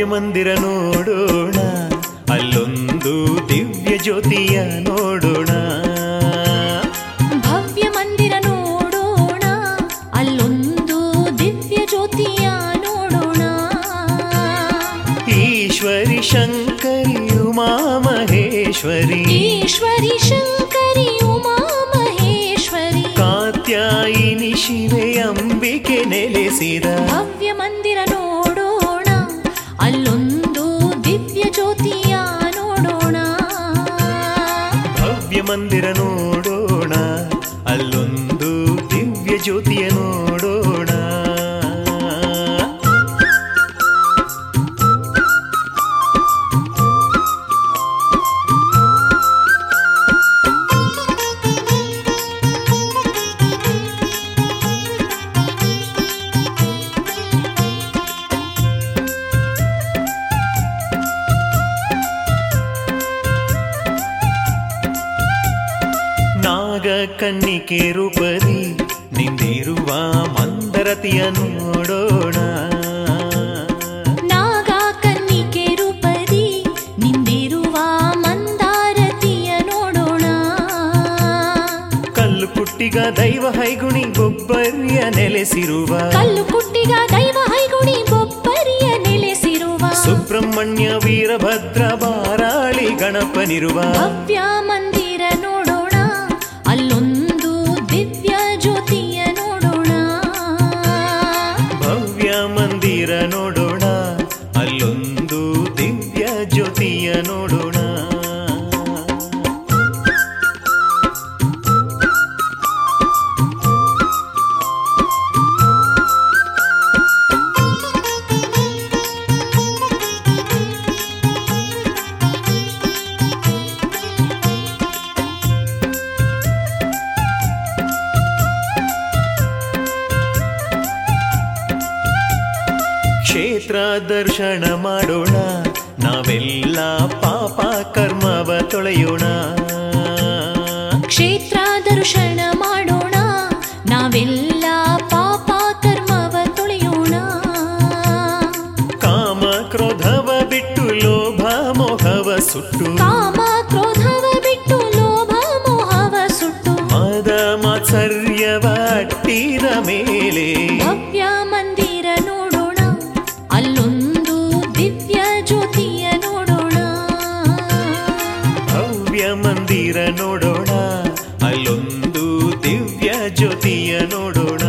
ಭವ್ಯ ಮಂದಿರ ನೋಡೋಣ ಅಲ್ಲೊಂದು ದಿವ್ಯ ಜ್ಯೋತಿಯ ನೋಡೋಣ ಭವ್ಯ ಮಂದಿರ ನೋಡೋಣ ಅಲ್ಲೊಂದು ದಿವ್ಯ ಜ್ಯೋತಿಯ ನೋಡೋಣ ಈಶ್ವರಿ ಶಂಕರಿ ಉಮಾ ಮಹೇಶ್ವರಿ ಈಶ್ವರಿ ಶಂಕರಿ ಉಮಾ ಮಹೇಶ್ವರಿ ಕಾತ್ಯಾಯಿನಿ ಶಿವೆ ಅಂಬಿಕೆ ನೆಲೆಸಿದ ಭವ್ಯ ಮಂದಿರ ನೋಡೋಣ ಅಲ್ಲೊಂದು ದಿವ್ಯ ಜ್ಯೋತಿಯ ನೋಡೋಣ ಭವ್ಯ ಮಂದಿರ ನೋಡೋಣ ಅಲ್ಲೊಂದು ದಿವ್ಯ ಜ್ಯೋತಿಯ ನೋಡೋಣ ನಾಗ ಕನ್ನಿಕೆ ರೂಪದಿ ನಿಂದಿರುವ ಮಂದರತಿಯ ನೋಡೋಣ ನಾಗ ಕನ್ನಿಕೆ ರೂಪದಿ ನಿಂದಿರುವ ಮಂದಾರತಿಯ ನೋಡೋಣ ಕಲ್ಲು ಕುಟ್ಟಿಗ ದೈವ ಹೈಗುಣಿ ಗೊಬ್ಬರ್ಯ ನೆಲೆಸಿರುವ ಕಲ್ಲು ಕುಟ್ಟಿಗ ದೈವ ಹೈಗುಣಿ ಬೊಬ್ಬರಿಯ ನೆಲೆಸಿರುವ ಸುಬ್ರಹ್ಮಣ್ಯ ವೀರಭದ್ರ ಬಾರಾಳಿ ಗಣಪನಿರುವ ಭವ್ಯ ಮಂದಿರ ನೋಡೋಣ ಅಲ್ಲೊಂದು ದಿವ್ಯ ಜ್ಯೋತಿಯ ನೋಡೋಣ ಭವ್ಯ ಮಂದಿರ ನೋಡೋಣ ಅಲ್ಲೊಂದು ದಿವ್ಯ ಜ್ಯೋತಿಯ ನೋಡೋಣ ಕ್ಷೇತ್ರ ದರ್ಶನ ಮಾಡೋಣ ನಾವೆಲ್ಲ ಪಾಪ ಕರ್ಮವ ತೊಳೆಯೋಣ ಕ್ಷೇತ್ರ ದರ್ಶನ ಮಾಡೋಣ ನಾವೆಲ್ಲ ಪಾಪ ಕರ್ಮವ ತೊಳೆಯೋಣ ಕಾಮ ಕ್ರೋಧವ ಬಿಟ್ಟು ಲೋಭ ಮೋಹವ ಸುಟ್ಟು ಕಾಮ ಕ್ರೋಧವ ಬಿಟ್ಟು ಲೋಭ ಮೋಹವ ಸುಟ್ಟು ಮದ ಮಾತ್ಸರ್ಯವ ಅಟ್ಟಿದ ಮೇಲೆ ಭವ್ಯ ಮಂದಿರ ನೋಡೋಣ ಅಲ್ಲೊಂದು ದಿವ್ಯ ಜ್ಯೋತಿಯ ನೋಡೋಣ ಭವ್ಯ ಮಂದಿರ ನೋಡೋಣ ಅಲ್ಲೊಂದು ದಿವ್ಯ ಜ್ಯೋತಿಯ ನೋಡೋಣ